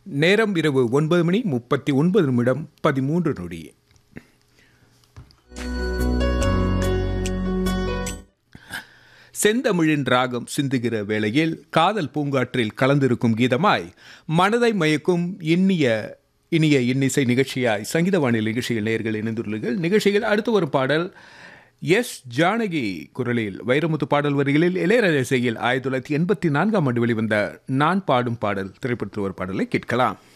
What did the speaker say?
நேரம் இரவு ஒன்பது மணி முப்பத்தி ஒன்பது நிமிடம் பதிமூன்று நொடி செந்தமிழின் ராகம் சிந்துகிற வேளையில் காதல் பூங்காற்றில் கலந்திருக்கும் கீதமாய் மனதை மயக்கும் இனிய இனிய இன்னிசை நிகழ்ச்சியாய் சங்கீத வானிலை நிகழ்ச்சியில் நேர்கள் இணைந்துள்ளீர்கள் நிகழ்ச்சியில் அடுத்து ஒரு பாடல் எஸ் ஜானகி குரலில் வைரமுத்து பாடல் வரிகளில் இளையராஜா இசையில் ஆயிரத்தி தொள்ளாயிரத்தி எண்பத்தி நான்காம் ஆண்டு வெளிவந்த நான் பாடும் பாடல் திரைப்படத்தில் ஒரு பாடலை கேட்கலாம்